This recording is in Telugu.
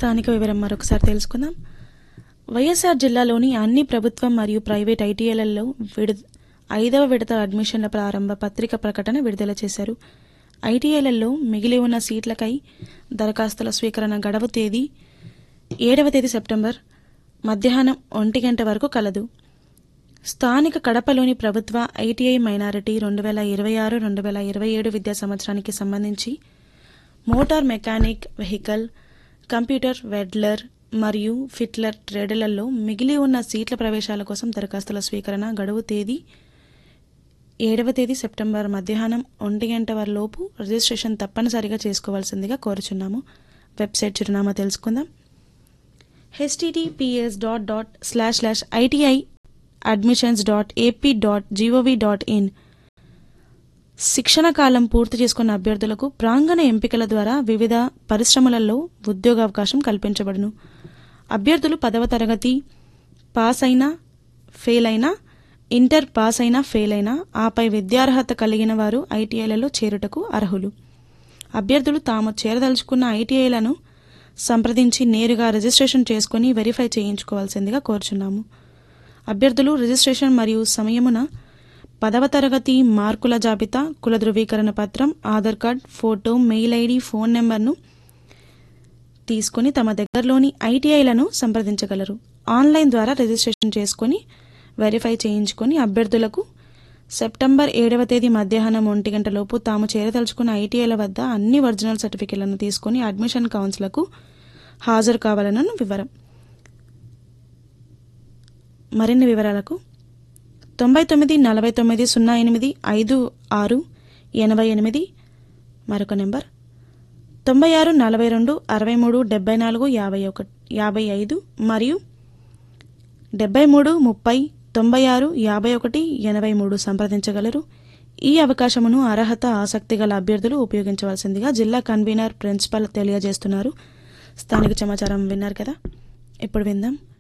స్థానిక వివరం మరొకసారి తెలుసుకుందాం వైఎస్ఆర్ జిల్లాలోని అన్ని ప్రభుత్వం మరియు ప్రైవేట్ ఐటీఐలలో విడు ఐదవ విడత అడ్మిషన్ల ప్రారంభ పత్రిక ప్రకటన విడుదల చేశారు ఐటీఐలలో మిగిలి ఉన్న సీట్లకై దరఖాస్తుల స్వీకరణ గడువు తేదీ ఏడవ తేదీ సెప్టెంబర్ మధ్యాహ్నం ఒంటి గంట వరకు కలదు స్థానిక కడపలోని ప్రభుత్వ ఐటీఐ మైనారిటీ రెండు వేల ఇరవై ఆరు రెండు వేల ఇరవై ఏడు విద్యా సంవత్సరానికి సంబంధించి motor mechanic vehicle computer welder మరియు ఫిట్లర్ ట్రేడులలో మిగిలి ఉన్న సీట్ల ప్రవేశాల కోసం దరఖాస్తుల స్వీకరణ గడువు తేదీ ఏడవ తేదీ సెప్టెంబర్ మధ్యాహ్నం ఒంటి గంట లోపు రిజిస్ట్రేషన్ తప్పనిసరిగా చేసుకోవాల్సిందిగా కోరుచున్నాము వెబ్సైట్ చిరునామా తెలుసుకుందాం HTTPS dot dot slash slash ITI admissions dot AP dot GOV dot in శిక్షణ కాలం పూర్తి చేసుకున్న అభ్యర్థులకు ప్రాంగణ ఎంపికల ద్వారా వివిధ పరిశ్రమలలో ఉద్యోగావకాశం కల్పించబడును అభ్యర్థులు పదవ తరగతి పాస్ అయినా ఫెయిల్ అయినా ఇంటర్ పాస్ అయినా ఫెయిల్ అయినా ఆపై విద్యార్హత కలిగిన వారు ఐటీఐలలో చేరుటకు అర్హులు అభ్యర్థులు తాము చేరదలుచుకున్న ఐటీఐలను సంప్రదించి నేరుగా రిజిస్ట్రేషన్ చేసుకుని వెరిఫై చేయించుకోవాల్సిందిగా కోరుచున్నాము అభ్యర్థులు రిజిస్ట్రేషన్ మరియు సమయమున పదవ తరగతి మార్కుల జాబితా కుల ధృవీకరణ పత్రం Aadhaar card photo mail ID phone నెంబర్ను తీసుకుని తమ దగ్గరలోని ఐటీఐలను సంప్రదించగలరు ఆన్లైన్ ద్వారా రిజిస్ట్రేషన్ చేసుకుని వెరిఫై చేయించుకొని అభ్యర్థులకు సెప్టెంబర్ ఏడవ తేదీ మధ్యాహ్నం ఒంటి గంటలోపు తాము చేరదలుచుకున్న ఐటీఐల వద్ద అన్ని ఒరిజినల్ సర్టిఫికెట్లను తీసుకుని అడ్మిషన్ కౌన్సిల్కు హాజరు కావాలన్న వివరం మరిన్ని వివరాలకు తొంభై తొమ్మిది నలభై తొమ్మిది సున్నా ఎనిమిది ఐదు ఆరు ఎనభై ఎనిమిది మరొక నెంబర్ తొంభై ఆరు నలభై రెండు అరవై మూడు డెబ్బై నాలుగు యాభై ఒకటి యాభై ఐదు మరియు డెబ్బై మూడు ముప్పై తొంభై ఆరు యాభై ఒకటి ఎనభై మూడు సంప్రదించగలరు ఈ అవకాశమును అర్హత ఆసక్తి గల అభ్యర్థులు ఉపయోగించవలసిందిగా జిల్లా కన్వీనర్ ప్రిన్సిపల్ తెలియజేస్తున్నారు స్థానిక సమాచారం విన్నారు కదా ఇప్పుడు విందాం